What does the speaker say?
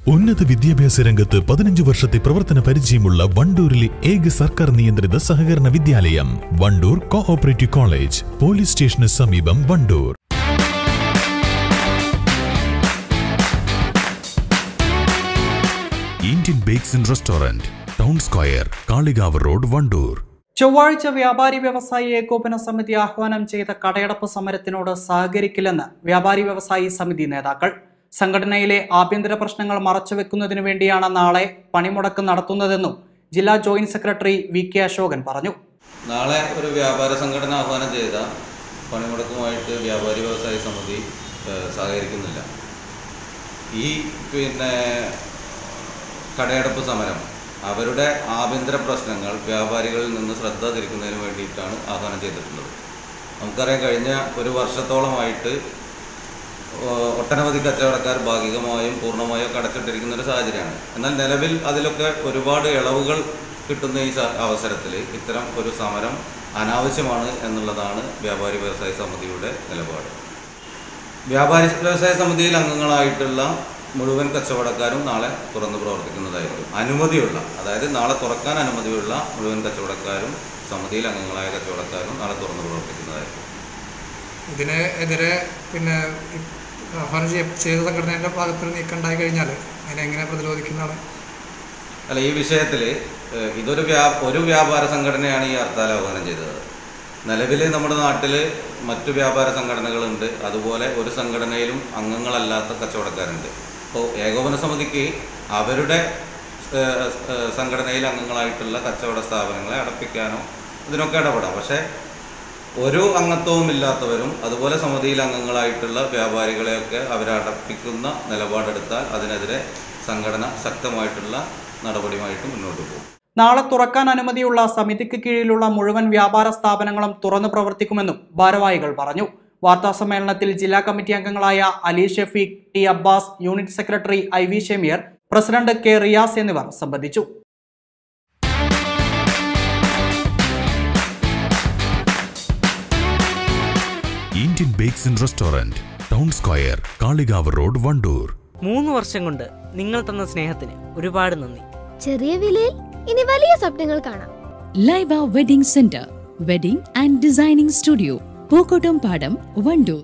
ഉന്നത വിദ്യാഭ്യാസ രംഗത്ത് പതിനഞ്ച് വർഷത്തെ പ്രവർത്തന പരിചയമുള്ള വണ്ടൂരിലെ ഏക സർക്കാർ നിയന്ത്രിത സഹകരണ വിദ്യാലയം വണ്ടൂർ കോഓപ്പറേറ്റീവ് കോളേജ് പോലീസ് സ്റ്റേഷന് സമീപം Wandoor Indian bakes and restaurant town square Kalikavu road Wandoor ചൊവ്വാഴ്ച വ്യാപാരി വ്യവസായി ഏകോപന സമിതി ആഹ്വാനം ചെയ്ത കടയടപ്പ് സമരത്തിനോട് സഹകരിക്കില്ലെന്ന് വ്യാപാരി വ്യവസായി സമിതി നേതാക്കൾ സംഘടനയിലെ ആഭ്യന്തര പ്രശ്നങ്ങൾ മറച്ചുവെക്കുന്നതിനു വേണ്ടിയാണ് നാളെ പണിമുടക്ക് നടത്തുന്നതെന്നും ജില്ലാ joint secretary V K Ashokan പറഞ്ഞു നാളെ ഒരു വ്യാപാര സംഘടന ആഹ്വാനം ചെയ്ത പണിമുടക്കുമായിട്ട് വ്യാപാരി വ്യവസായ സമിതി ഏഹ്, സഹകരിക്കുന്നില്ല ഈ പിന്നെ കടയടപ്പ് സമരം അവരുടെ ആഭ്യന്തര പ്രശ്നങ്ങൾ വ്യാപാരികളിൽ നിന്ന് ശ്രദ്ധ തിരിക്കുന്നതിന് വേണ്ടിയിട്ടാണ് ആഹ്വാനം ചെയ്തിട്ടുള്ളത് നമുക്കറിയാം കഴിഞ്ഞ ഒരു വർഷത്തോളമായിട്ട് ഏഹ്, ഒട്ടനവധി കച്ചവടക്കാർ ഭാഗികമായും പൂർണ്ണമായും ഒക്കെ അടച്ചിട്ടിരിക്കുന്ന ഒരു സാഹചര്യമാണ് എന്നാൽ നിലവിൽ അതിലൊക്കെ ഒരുപാട് ഇളവുകൾ കിട്ടുന്ന ഈ സ- അവസരത്തിൽ ഇത്തരം ഒരു സമരം അനാവശ്യമാണ് എന്നുള്ളതാണ് വ്യാപാരി വ്യവസായ സമിതിയുടെ നിലപാട് വ്യാപാരി വ്യവസായ സമിതിയിൽ അംഗങ്ങളായിട്ടുള്ള മുഴുവൻ കച്ചവടക്കാരും നാളെ തുറന്ന് പ്രവർത്തിക്കുന്നതായിരിക്കും അനുമതിയുള്ള അതായത് നാളെ തുറക്കാൻ അനുമതിയുള്ള മുഴുവൻ കച്ചവടക്കാരും സമിതിയിൽ അംഗങ്ങളായ കച്ചവടക്കാരും നാളെ തുറന്ന് പ്രവർത്തിക്കുന്നതായിരിക്കും ഇതിന് എതിരെ പിന്നെ ഈ ആഹ്വാനം ചെയ്യ ചെയ്ത സംഘടനയുടെ ഭാഗത്ത് നീക്കമുണ്ടായി കഴിഞ്ഞാൽ അതിനെ എങ്ങനെ പ്രതിരോധിക്കുന്നതാണ് അല്ല ഈ വിഷയത്തിൽ ഇതൊരു വ്യാ ഒരു വ്യാപാര സംഘടനയാണ് ഈ ഹർത്താൽ ആഹ്വാനം ചെയ്തത് നിലവിൽ നമ്മുടെ നാട്ടിൽ മറ്റു വ്യാപാര സംഘടനകളുണ്ട് അതുപോലെ ഒരു സംഘടനയിലും അംഗങ്ങളല്ലാത്ത കച്ചവടക്കാരുണ്ട് അപ്പോൾ ഏകോപന സമിതിക്ക് അവരുടെ ഏഹ്, ഏഹ്, സംഘടനയിൽ അംഗങ്ങളായിട്ടുള്ള കച്ചവട സ്ഥാപനങ്ങളെ അടപ്പിക്കാനോ ഇതിനൊക്കെ ഇടപെടാം പക്ഷേ ഒരു അംഗത്വവും ഇല്ലാത്തവരും അതുപോലെ സമിതിയിൽ അംഗങ്ങളായിട്ടുള്ള വ്യാപാരികളെയൊക്കെ അവരെ അടപ്പിക്കുന്ന നിലപാടെടുത്താൽ അതിനെതിരെ സംഘടന ശക്തമായിട്ടുള്ള നടപടിയുമായിട്ട് മുന്നോട്ട് പോകും നാളെ തുറക്കാൻ അനുമതിയുള്ള സമിതിക്ക് കീഴിലുള്ള മുഴുവൻ വ്യാപാര സ്ഥാപനങ്ങളും തുറന്നു പ്രവർത്തിക്കുമെന്നും ഭാരവാഹികൾ പറഞ്ഞു വാർത്താ സമ്മേളനത്തിൽ ജില്ലാ കമ്മിറ്റി അംഗങ്ങളായ Ali Shafeeq T Abbas unit secretary I V Shemeer president K Riyas എന്നിവർ സംബന്ധിച്ചു Indian bakes and restaurant town square Kalikavu road Wandoor മൂന്ന് വർഷം കൊണ്ട് നിങ്ങൾ തന്ന സ്നേഹത്തിന് ഒരുപാട് നന്ദി ചെറിയ വിലയിൽ ഇനി വലിയ സ്വപ്നങ്ങൾ കാണാം Laiba wedding centre wedding and designing studio Pookkottumpadam Wandoor